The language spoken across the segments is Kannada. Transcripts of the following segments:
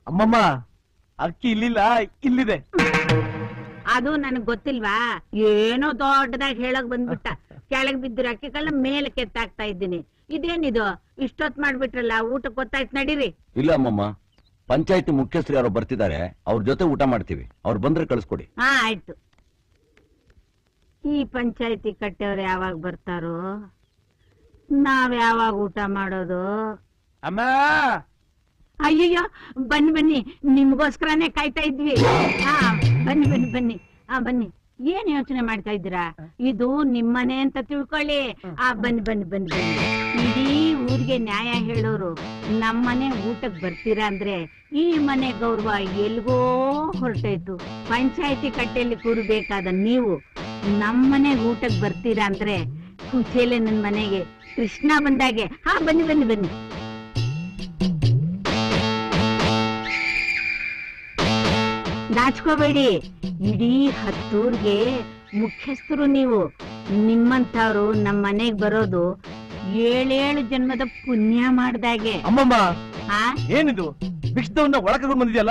ಅಮ್ಮಮ್ಮ ಅಕ್ಕಿ ಇಲ್ಲಿಲ್ಲ ಇಲ್ಲಿದೆ ಅದು ನನಗ್ ಗೊತ್ತಿಲ್ವಾ ಏನೋ ದೊಡ್ಡದಾಗಿ ಹೇಳಕ್ ಬಂದ್ಬಿಟ್ಟ ಕೆಳಗ್ ಬಿದ್ದಿರೋ ಅಕ್ಕಿಗಳನ್ನ ಮೇಲೆ ಕೆತ್ತಾಕ್ತಾ ಇದ್ದೀನಿ ಇದೇನಿದು ಇಷ್ಟೊತ್ ಮಾಡ್ಬಿಟ್ರಲ್ಲ ಊಟಕ್ಕೆ ಗೊತ್ತಾಯ್ತು ನಡೀರಿ ಇಲ್ಲ ಅಮ್ಮಮ್ಮ ಪಂಚಾಯತಿ ಮುಖ್ಯಸ್ಥರು ಯಾರೋ ಬರ್ತಿದ್ದಾರೆ ಅವ್ರ ಜೊತೆ ಊಟ ಮಾಡ್ತೀವಿ ಅವ್ರು ಬಂದ್ರೆ ಕಳಿಸ್ಕೊಡಿ ಹಾ ಆಯ್ತು ಈ ಪಂಚಾಯತಿ ಕಟ್ಟೆಯವ್ರು ಯಾವಾಗ ಬರ್ತಾರೋ ನಾವ್ ಯಾವಾಗ ಊಟ ಮಾಡೋದು ಅಮ್ಮ ಅಯ್ಯಯ್ಯೋ ಬನ್ನಿ ಬನ್ನಿ ನಿಮ್ಗೋಸ್ಕರನೇ ಕಾಯ್ತಾ ಇದ್ವಿ ಹಾ ಬನ್ನಿ ಬನ್ನಿ ಬನ್ನಿ ಹಾ ಬನ್ನಿ ಏನ್ ಯೋಚನೆ ಮಾಡ್ತಾ ಇದ್ದೀರಾ ಇದು ನಿಮ್ಮನೆ ಅಂತ ತಿಳ್ಕೊಳ್ಳಿ ಆ ಬನ್ನಿ ಬನ್ನಿ ಬನ್ನಿ ಬನ್ನಿ ಇಡೀ ಊರಿಗೆ ನ್ಯಾಯ ಹೇಳೋರು ನಮ್ಮನೆ ಊಟಕ್ ಬರ್ತೀರಾ ಅಂದ್ರೆ ಈ ಮನೆ ಗೌರವ ಎಲ್ಗೋ ಹೊರಟೋಯ್ತು ಪಂಚಾಯತಿ ಕಟ್ಟೆಯಲ್ಲಿ ಕೂರ್ಬೇಕಾದ ನೀವು ನಮ್ಮನೆ ಊಟಕ್ ಬರ್ತೀರಾ ಅಂದ್ರೆ ಕುಚೇಲೆ ನನ್ ಮನೆಗೆ ಕೃಷ್ಣ ಬಂದಾಗೆ ಹಾ ಬನ್ನಿ ಬನ್ನಿ ಬನ್ನಿ ನಾಚ್ಕೋಬೇಡಿ ಇಡೀ ಹತ್ತೂರ್ಗೆ ಮುಖ್ಯಸ್ಥರು ನೀವು ನಿಮ್ಮಂತವ್ರು ನಮ್ಮ ಮನೆಗ್ ಬರೋದು ಏಳೇಳು ಜನ್ಮದ ಪುಣ್ಯ ಮಾಡ್ದಾಗೆ ಅಮ್ಮಮ್ಮ ಆ ಏನಿದು ಭಿಕ್ಷದವನ್ನ ಒಳಕರ್ಕೊಂಡು ಬಂದಿದ್ಯಲ್ಲ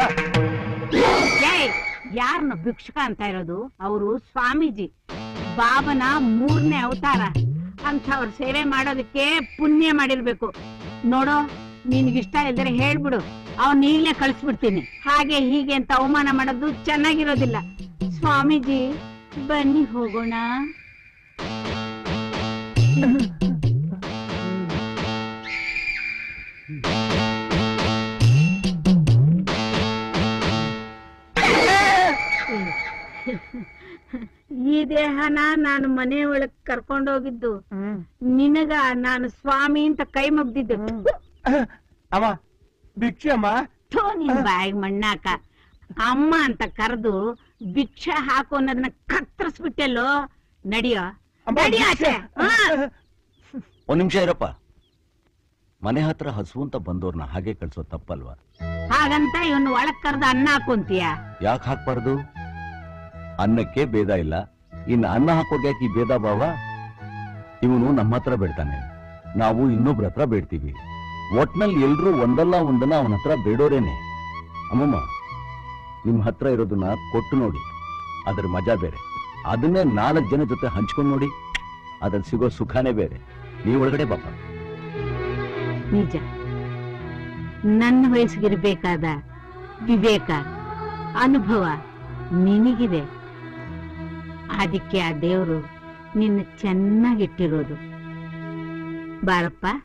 ಯಾರನ್ನ ಭಿಕ್ಷುಕ ಅಂತ ಇರೋದು ಅವರು ಸ್ವಾಮೀಜಿ ಬಾಬನ ಮೂರನೇ ಅವತಾರ ಅಂತ ಅವ್ರ ಸೇವೆ ಮಾಡೋದಕ್ಕೆ ಪುಣ್ಯ ಮಾಡಿರ್ಬೇಕು ನೋಡೋ ನಿನ್ಗಿಷ್ಟ ಇಲ್ದರೆ ಹೇಳ್ಬಿಡು ಅವ್ನ ಈಗ್ಲೇ ಕಳಿಸ್ಬಿಡ್ತೀನಿ ಹಾಗೆ ಹೀಗೆ ಅಂತ ಅವಮಾನ ಮಾಡೋದು ಚೆನ್ನಾಗಿರೋದಿಲ್ಲ ಸ್ವಾಮೀಜಿ ಬನ್ನಿ ಹೋಗೋಣ ಈ ದೇಹನ ನಾನು ಮನೆ ಒಳಗ್ ಕರ್ಕೊಂಡೋಗಿದ್ದು ನಿನಗ ನಾನು ಸ್ವಾಮಿ ಅಂತ ಕೈ ಮುಗ್ದಿದ್ದು ಅಮ್ಮ ಭಿಕ್ಷೆ ಅಮ್ಮ ಥು, ನಿನ್ ಬಾಯಿಗ್ ಮಣ್ಣಾಕ ಅಮ್ಮ ಅಂತ ಕರೆದು ಭಿಕ್ಷೆ ಹಾಕು ಅನ್ನೋದನ್ನ ಕತ್ತರಿಸ್ಬಿಟ್ಟೆಲ್ಲೋ ನಡಿಯೋ ಅಮ್ಮ, ನಡಿ ಆಚೆ ಹಾ. ಒಂದ್ ನಿಮಿಷ ಇರಪ್ಪ ಮನೆ ಹತ್ರ ಹಸು ಅಂತ ಬಂದವ್ರನ್ನ ಹಾಗೆ ಕಳ್ಸೋ ತಪ್ಪಲ್ವಾ ಹಾಗಂತ ಇವನ್ ಒಳಗ್ ಕರ್ದು ಅನ್ನ ಹಾಕೊಂತೀಯ ಯಾಕೆ ಹಾಕ್ಬಾರ್ದು ಅನ್ನಕ್ಕೆ ಭೇದ ಇಲ್ಲ ಇನ್ನು ಅನ್ನ ಹಾಕೋಕೆ ಯಾಕೆ ಈ ಭೇದ ಭಾವ ಇವನು ನಮ್ಮ ಹತ್ರ ಬೇಡ್ತಾನೆ ನಾವು ಇನ್ನೊಬ್ರ ಹತ್ರ ಬೇಡ್ತೀವಿ ಒಟ್ನಲ್ಲಿ ಎಲ್ರೂ ಒಂದಲ್ಲ ಒಂದನ್ನ ಅವನ ಹತ್ರ ಬೇಡೋರೇನೆ ಅಮ್ಮಮ್ಮ ನಿಮ್ ಹತ್ರ ಇರೋದನ್ನ ಕೊಟ್ಟು ನೋಡಿ ಅದ್ರ ಮಜಾ ಬೇರೆ ಅದನ್ನೇ ನಾಲ್ಕು ಜನ ಜೊತೆ ಹಂಚ್ಕೊಂಡು ನೋಡಿ ಅದ್ರಲ್ಲಿ ಸಿಗೋ ಸುಖಾನೇ ಬೇರೆ ನೀವು ಒಳಗಡೆ ಬಾಪ ನಿಜ ನನ್ನ ವಯಸ್ಸಿಗಿರ್ಬೇಕಾದ ವಿವೇಕ ಅನುಭವ ನಿನಗಿದೆ ಅದಕ್ಕೆ ಆ ದೇವರು ನಿನ್ನ ಚೆನ್ನಾಗಿಟ್ಟಿರೋದು ಬಾರಪ್ಪ